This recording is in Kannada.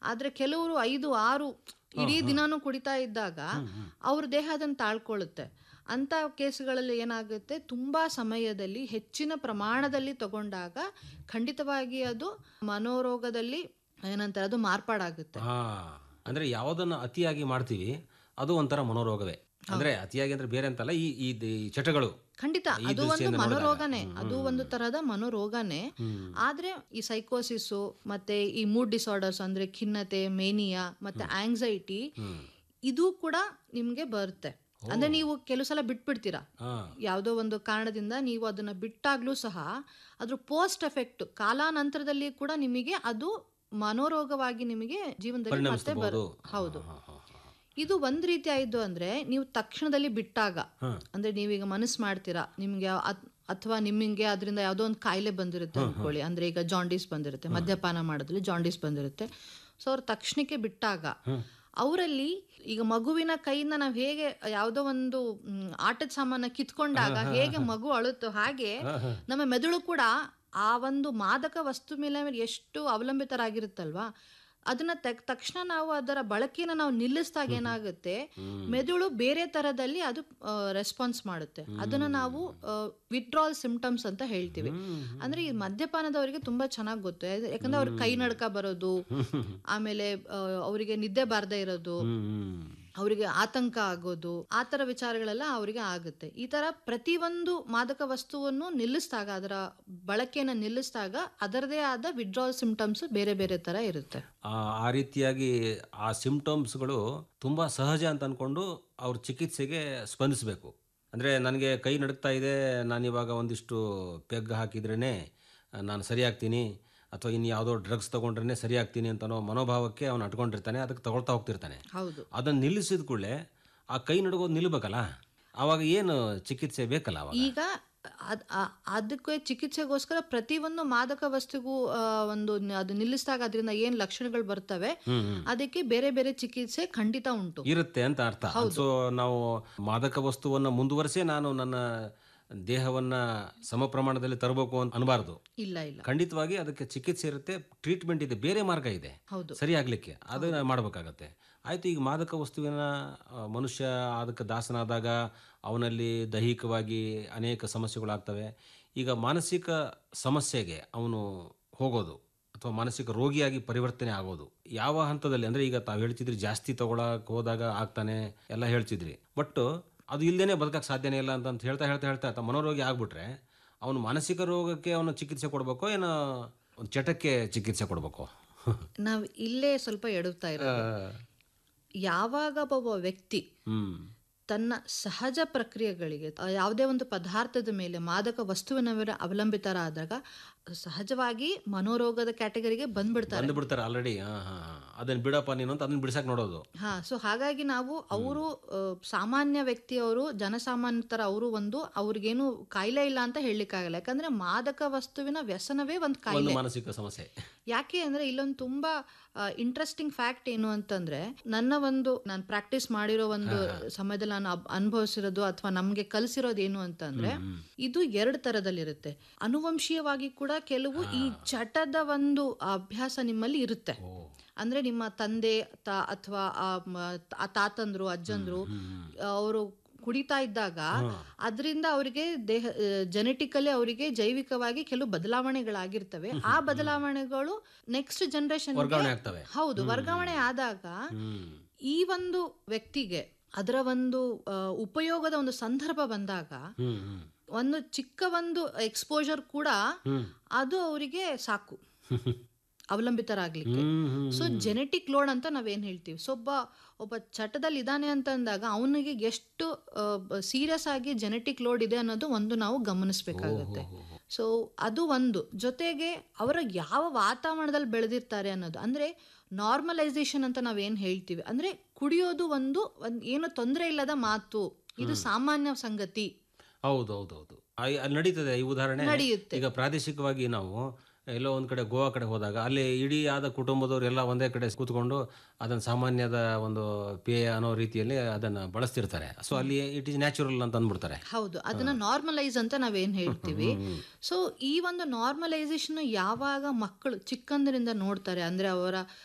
ಆದ್ರೆ ಕೆಲವರು ಐದು ಆರು ಇಡೀ ದಿನಾನು ಕುಡಿತಾ ಇದ್ದಾಗ ಅವ್ರ ದೇಹ ಅದನ್ನು ತಾಳ್ಕೊಳ್ಳುತ್ತೆ ಅಂತ ಕೇಸ್ಗಳಲ್ಲಿ ಏನಾಗುತ್ತೆ ತುಂಬಾ ಸಮಯದಲ್ಲಿ ಹೆಚ್ಚಿನ ಪ್ರಮಾಣದಲ್ಲಿ ತಗೊಂಡಾಗ ಖಂಡಿತವಾಗಿ ಅದು ಮನೋರೋಗದಲ್ಲಿ ಏನಂತಾರೆ ಅದು ಮಾರ್ಪಾಡಾಗುತ್ತೆ ಹಾ ಅಂದ್ರೆ ಯಾವುದನ್ನ ಅತಿಯಾಗಿ ಮಾಡ್ತೀವಿ ಅದು ಒಂಥರ ಮನೋರೋಗವೇ ಅಂದ್ರೆ ಅತಿಯಾಗಿ ಅಂದ್ರೆ ಬೇರೆ ಅಂತಲ್ಲ ಈ ಈ ಈ ಚಟಗಳು ಖಂಡಿತ ಈ ಅದು ಒಂದು ದೃಷ್ಟಿಯಿಂದ ನೋಡಿದಾಗ. ಮನೋರೋಗನೇ ಅದು ಒಂದು ತರಹದ ಮನೋರೋಗನೇ ಆದ್ರೆ ಈ ಸೈಕೋಸಿಸ್ ಮತ್ತೆ ಈ ಮೂಡ್ ಡಿಸಾರ್ಡರ್ಸ್ ಅಂದ್ರೆ ಖಿನ್ನತೆ ಮೇನಿಯಾ ಮತ್ತೆ ಆಂಗ್ಸೈಟಿ ಇದು ಕೂಡ ನಿಮ್ಗೆ ಬರುತ್ತೆ ಅಂದ್ರೆ ನೀವು ಕೆಲವು ಸಲ ಬಿಟ್ಬಿಡ್ತೀರಾ ಹಾ ಯಾವುದೋ ಒಂದು ಕಾರಣದಿಂದ ನೀವು ಅದನ್ನ ಬಿಟ್ಟಾಗ್ಲೂ ಸಹ ಅದ್ರ ಪೋಸ್ಟ್ ಎಫೆಕ್ಟ್ ಕಾಲಾನಂತರದಲ್ಲಿ ಕೂಡ ನಿಮಗೆ ಅದು ಮನೋರೋಗವಾಗಿ ನಿಮಗೆ ಜೀವನದಲ್ಲಿ ಮತ್ತೆ ಬರ್ ಪರಿಣಮಿಸಬಹುದು. ಹೌದು ಹಾ, ಹಾ, ಹಾ. ಇದು ಒಂದ್ ರೀತಿ ಆಯ್ತು ಅಂದ್ರೆ ನೀವು ತಕ್ಷಣದಲ್ಲಿ ಬಿಟ್ಟಾಗ ಅಂದ್ರೆ ನೀವೀಗ ಮನಸ್ಸು ಮಾಡ್ತೀರಾ ನಿಮ್ಗೆ ಅಥವಾ ನಿಮಗೆ ಅದರಿಂದ ಯಾವುದೋ ಒಂದು ಕಾಯಿಲೆ ಬಂದಿರುತ್ತೆ ಅನ್ಕೊಳ್ಳಿ ಅಂದ್ರೆ ಈಗ ಜಾಂಡೀಸ್ ಬಂದಿರುತ್ತೆ ಮದ್ಯಪಾನ ಮಾಡೋದ್ರಲ್ಲಿ ಜಾಂಡೀಸ್ ಬಂದಿರುತ್ತೆ ಸೊ ಅವ್ರು ತಕ್ಷಣಕ್ಕೆ ಬಿಟ್ಟಾಗ ಅವರಲ್ಲಿ ಈಗ ಮಗುವಿನ ಕೈಯಿಂದ ನಾವು ಹೇಗೆ ಯಾವುದೋ ಒಂದು ಮ್, ಆಟದ ಸಾಮಾನ ಕಿತ್ಕೊಂಡಾಗ ಹೇಗೆ ಮಗು ಅಳುತ್ತೋ ಹಾಗೆ ನಮ್ಮ ಮೆದುಳು ಕೂಡ ಆ ಒಂದು ಮಾದಕ ವಸ್ತು ಮೇಲೆ ಎಷ್ಟು ಅವಲಂಬಿತರಾಗಿರುತ್ತಲ್ವಾ ಅದನ್ನ ತೆಗ್ ತಕ್ಷಣ ನಾವು ಅದರ ಬಳಕೆನ ನಾವು ನಿಲ್ಲಿಸಿದಾಗ ಏನಾಗುತ್ತೆ ಮೆದುಳು ಬೇರೆ ತರದಲ್ಲಿ ಅದು ರೆಸ್ಪಾನ್ಸ್ ಮಾಡುತ್ತೆ ಅದನ್ನ ನಾವು ವಿತ್ಡ್ರಾಲ್ ಸಿಂಪ್ಟಮ್ಸ್ ಅಂತ ಹೇಳ್ತೀವಿ ಅಂದ್ರೆ ಈ ಮದ್ಯಪಾನದವರಿಗೆ ತುಂಬಾ ಚೆನ್ನಾಗಿ ಗೊತ್ತು ಯಾಕಂದ್ರೆ- ಯಾಕಂದ್ರೆ ಅವ್ರ ಕೈ ನಡ್ಕ ಬರೋದು ಆಮೇಲೆ ಆ, ಅವರಿಗೆ ನಿದ್ದೆ ಬಾರದೇ ಇರೋದು ಹ್ಮ್, ಹ್ಮ್. ಅವರಿಗೆ ಆತಂಕ ಆಗೋದು ಆ ಥರ ವಿಚಾರಗಳೆಲ್ಲ ಅವರಿಗೆ ಆಗುತ್ತೆ ಈ ಥರ ಪ್ರತಿಯೊಂದು ಮಾದಕ ವಸ್ತುವನ್ನು ನಿಲ್ಲಿಸಿದಾಗ ಅದರ ಬಳಕೆಯನ್ನು ನಿಲ್ಲಿಸಿದಾಗ ಅದರದೇ ಆದ ವಿಡ್ರಾಲ್ ಸಿಂಪ್ಟಮ್ಸ್ ಬೇರೆ ಬೇರೆ ಥರ ಇರುತ್ತೆ ಆ ಆ ರೀತಿಯಾಗಿ ಆ ಸಿಂಪ್ಟಮ್ಸ್ಗಳು ತುಂಬ ಸಹಜ ಅಂತ ಅಂದ್ಕೊಂಡು ಅವ್ರ ಚಿಕಿತ್ಸೆಗೆ ಸ್ಪಂದಿಸಬೇಕು ಅಂದರೆ ನನಗೆ ಕೈ ನಡುಕ್ತಾ ಇದೆ ನಾನಿವಾಗ ಒಂದಿಷ್ಟು ಪೆಗ್ ಹಾಕಿದ್ರೇ ನಾನು ಸರಿಯಾಗ್ತೀನಿ ಅಥವಾ ಇನ್ನು ಯಾವುದೋ ಡ್ರಗ್ಸ್ ತೊಗೊಂಡ್ರೆ ಸರಿಯಾಗ್ತೀನಿ ಅಂತ ಅನ್ನೋ ಮನೋಭಾವಕ್ಕೆ ಅವನು ಅಟ್ಕೊಂಡಿರ್ತಾನೆ ಅದಕ್ಕೆ ತಗೊಳ್ತಾ ಹೋಗ್ತಿರ್ತಾನೆ ಹೌದು ಅದನ್ನು ನಿಲ್ಲಿಸಿದ ಕೂಡಲೇ ಆ ಕೈ ನಡುಗೋದು ನಿಲ್ಬೇಕಲ್ಲ ಆವಾಗ ಏನು ಚಿಕಿತ್ಸೆ ಬೇಕಲ್ಲ ಅವಾಗ ಈಗ ಅದ್ ಆ- ಅದಕ್ಕೆ ಚಿಕಿತ್ಸೆಗೋಸ್ಕರ ಪ್ರತಿಯೊಂದು ಮಾದಕ ವಸ್ತುಗೂ ಆ, ಒಂದು ನ- ಅದು ನಿಲ್ಲಿಸಿದಾಗ ಅದರಿಂದ ಏನ್ ಲಕ್ಷಣಗಳು ಬರ್ತವೆ ಅದಕ್ಕೆ ಬೇರೆ ಬೇರೆ ಚಿಕಿತ್ಸೆ ಖಂಡಿತ ಉಂಟು ಇರುತ್ತೆ ಅಂತ ಅರ್ಥ ಸೊ ನಾವು ಮಾದಕ ವಸ್ತುವನ್ನ ಮುಂದುವರಿಸೇ ನಾನು ನನ್ನ ದೇಹವನ್ನ ಸಮ ಪ್ರಮಾಣದಲ್ಲಿ ತರಬೇಕು ಅಂತ ಅನ್ಬಾರ್ದು ಇಲ್ಲ ಇಲ್ಲ ಖಂಡಿತವಾಗಿ ಅದಕ್ಕೆ ಚಿಕಿತ್ಸೆ ಇರುತ್ತೆ ಟ್ರೀಟ್ಮೆಂಟ್ ಇದೆ ಬೇರೆ ಮಾರ್ಗ ಇದೆ ಹೌದು. ಸರಿ ಆಗ್ಲಿಕ್ಕೆ ಅದನ್ನ ಮಾಡಬೇಕಾಗತ್ತೆ ಆಯ್ತು ಈಗ ಮಾದಕ ವಸ್ತುವಿನ ಆ, ಮನುಷ್ಯ ಅದಕ್ಕೆ ದಾಸನಾದಾಗ ಅವನಲ್ಲಿ ದೈಹಿಕವಾಗಿ ಅನೇಕ ಸಮಸ್ಯೆಗಳಾಗ್ತವೆ ಈಗ ಮಾನಸಿಕ ಸಮಸ್ಯೆಗೆ ಅವನು ಹೋಗೋದು ಅಥವಾ ಮಾನಸಿಕ ರೋಗಿಯಾಗಿ ಪರಿವರ್ತನೆ ಆಗೋದು ಯಾವ ಹಂತದಲ್ಲಿ ಅಂದ್ರೆ ಈಗ ತಾವು ಹೇಳ್ತಿದ್ರಿ ಜಾಸ್ತಿ ತಗೊಳಕ್ ಹೋದಾಗ ಆಗ್ತಾನೆ ಎಲ್ಲ ಹೇಳ್ತಿದ್ರಿ ಬಟ್ ಅದು ಇಲ್ದೇನೆ ಬದುಕಕ್ಕೆ ಸಾಧ್ಯನೇ ಇಲ್ಲ ಅಂತ ಅಂತ ಹೇಳ್ತಾ ಹೇಳ್ತಾ ಹೇಳ್ತಾ ಆತ ಮನೋರೋಗಿ ಆಗ್ಬಿಟ್ರೆ ಅವನು ಮಾನಸಿಕ ರೋಗಕ್ಕೆ ಅವನು ಚಿಕಿತ್ಸೆ ಕೊಡ್ಬೇಕೋ ಏನೋ ಒಂದು ಚಟಕ್ಕೆ ಚಿಕಿತ್ಸೆ ಕೊಡ್ಬೇಕು ನಾವ್ ಇಲ್ಲೇ ಸ್ವಲ್ಪ ಎಡುತ್ತಾ ಇರೋದು ಯಾವಾಗ ಒಬ್ಬ ವ್ಯಕ್ತಿ ಹ್ಮ್ ತನ್ನ ಸಹಜ ಪ್ರಕ್ರಿಯೆಗಳಿಗೆ ಆ, ಯಾವುದೇ ಒಂದು ಪದಾರ್ಥದ ಮೇಲೆ ಮಾದಕ ವಸ್ತುವಿನ ಮೇಲೆ ಅವಲಂಬಿತರಾದಾಗ ಸಹಜವಾಗಿ ಮನೋರೋಗದ ಕ್ಯಾಟಗರಿಗೆ ಬಂದ್ಬಿಡ್ತಾರೆ ಬಂದು ಬಿಡ್ತಾರೆ ಆಲ್ರೆಡಿ ಅದನ್ನ ಬಿಡಪ್ಪ ನೀನು ಅಂತ ಅದನ್ನ ಬಿಡ್ಸಕ್ ನೋಡೋದು ಹಾ ಸೊ ಹಾಗಾಗಿ ನಾವು ಅವರು ಸಾಮಾನ್ಯ ವ್ಯಕ್ತಿಯವರು ಜನಸಾಮಾನ್ಯ ತರ ಅವರು ಒಂದು ಅವ್ರಿಗೇನು ಕಾಯಿಲೆ ಇಲ್ಲ ಅಂತ ಹೇಳಲಿಕ್ಕಾಗಲ್ಲ ಯಾಕಂದ್ರೆ ಮಾದಕ ವಸ್ತುವಿನ ವ್ಯಸನವೇ ಒಂದು ಕಾಯಿಲೆ ಒಂದು ಮಾನಸಿಕ ಸಮಸ್ಯೆ ಯಾಕೆ ಅಂದ್ರೆ ಇಲ್ಲೊಂದು ತುಂಬಾ ಇಂಟ್ರೆಸ್ಟಿಂಗ್ ಫ್ಯಾಕ್ಟ್ ಏನು ಅಂತಂದ್ರೆ ನನ್ನ ಒಂದು ನಾನು ಪ್ರಾಕ್ಟೀಸ್ ಮಾಡಿರೋ ಒಂದು ಸಮಯದಲ್ಲಿ ನಾನು ಅಬ್- ಅನುಭವಿಸಿರೋದು ಅಥವಾ ನಮ್ಗೆ ಕಲಿಸಿರೋದು ಏನು ಅಂತಂದ್ರೆ ಇದು ಎರಡು ತರದಲ್ಲಿರುತ್ತೆ ಅನುವಂಶೀಯವಾಗಿ ಕೂಡ ಕೆಲವು ಈ ಚಟದ ಒಂದು ಅಭ್ಯಾಸ ನಿಮ್ಮಲ್ಲಿ ಇರುತ್ತೆ ಅಂದ್ರೆ ನಿಮ್ಮ ತಂದೆ ತ- ಅಥವಾ ಆ ಮ- ಆ ತಾತಂದ್ರು ಅಜ್ಜಂದ್ರು ಅವರು ಕುಡಿತಾ ಇದ್ದಾಗ ಅದರಿಂದ ಅವರಿಗೆ ದೇಹ ಜೆನೆಟಿಕಲಿ ಅವರಿಗೆ ಜೈವಿಕವಾಗಿ ಕೆಲವು ಬದಲಾವಣೆಗಳಾಗಿರ್ತವೆ ಆ ಬದಲಾವಣೆಗಳು ನೆಕ್ಸ್ಟ್ ಜನರೇಷನ್ ವರ್ಗಾವಣೆ ಆಗ್ತವೆ ಹೌದು ವರ್ಗಾವಣೆ ಆದಾಗ ಹ್ಮ್ ಈ ಒಂದು ವ್ಯಕ್ತಿಗೆ ಅದರ ಒಂದು ಆ, ಉಪಯೋಗದ ಒಂದು ಸಂದರ್ಭ ಬಂದಾಗ ಹ್ಮ್ ಹ್ಮ್ ಒಂದು ಚಿಕ್ಕ ಒಂದು ಎಕ್ಸ್ಪೋಜರ್ ಕೂಡ ಅದು ಅವರಿಗೆ ಸಾಕು ಅವಲಂಬಿತರಾಗ್ಲಿಕ್ಕೆ hmm hmm so genetic load ಅಂತ ನಾವೇನ್ ಹೇಳ್ತೀವಿ ಸೊ ಒಬ್ಬ ಒಬ್ಬ ಚಟದಲ್ಲಿ ಇದ್ದಾನೆ ಅಂತ ಅಂದಾಗ ಅವನಿಗೆ ಎಷ್ಟು ಸೀರಿಯಸ್ ಆಗಿ ಜೆನೆಟಿಕ್ ಲೋಡ್ ಇದೆ ಅನ್ನೋದು ಒಂದು ನಾವು ಗಮನಿಸಬೇಕಾಗುತ್ತೆ ಸೊ ಅದು ಒಂದು ಜೊತೆಗೆ ಅವರ ಯಾವ ವಾತಾವರಣದಲ್ಲಿ ಬೆಳೆದಿರ್ತಾರೆ ಅನ್ನೋದು ಅಂದ್ರೆ ನಾರ್ಮಲೈಸೇಷನ್ ಅಂತ ನಾವೇನ್ ಹೇಳ್ತೀವಿ ಅಂದ್ರೆ ಕುಡಿಯೋದು ಒಂದು ಒಂದ್ ಏನು ತೊಂದರೆ ಇಲ್ಲದ ಮಾತು ಇದು ಸಾಮಾನ್ಯ ಸಂಗತಿ ಹೌದು ಹೌದು ಹೌದು ಆ- ಅಲ್ಲಿ ನಡೀತದೆ ಈ ಉದಾಹರಣೆ ನಡೆಯುತ್ತೆ. ಈಗ ಪ್ರಾದೇಶಿಕವಾಗಿ ನಾವು ಎಲ್ಲೋ ಒಂದ್ ಕಡೆ ಗೋವಾ ಕಡೆ ಹೋದಾಗ ಅಲ್ಲಿ ಇಡೀ ಆದ ಕುಟುಂಬದವರು ಎಲ್ಲ ಒಂದೇ ಕಡೆ ಕೂತ್ಕೊಂಡು ಅದನ್ನ ಸಾಮಾನ್ಯದ ಒಂದು ಪೇಯ ಅನ್ನೋ ರೀತಿಯಲ್ಲಿ ಅದನ್ನ ಬಳಸ್ತಿರ್ತಾರೆ ಸೊ ಅಲ್ಲಿ ಇಟ್ ಇಸ್ ನ್ಯಾಚುರಲ್ ಅಂತ ಅಂದ್ಬಿಡ್ತಾರೆ ಹೌದು ಅದನ್ನ ನಾರ್ಮಲೈಸ್ ಅಂತ ನಾವೇನ್ ಹೇಳ್ತೀವಿ ಸೊ ಈ ಒಂದು ನಾರ್ಮಲೈಸೇಷನ್ ಯಾವಾಗ ಮಕ್ಕಳು ಚಿಕ್ಕಂದಿನಿಂದ ನೋಡ್ತಾರೆ ಅಂದ್ರೆ ಅವರ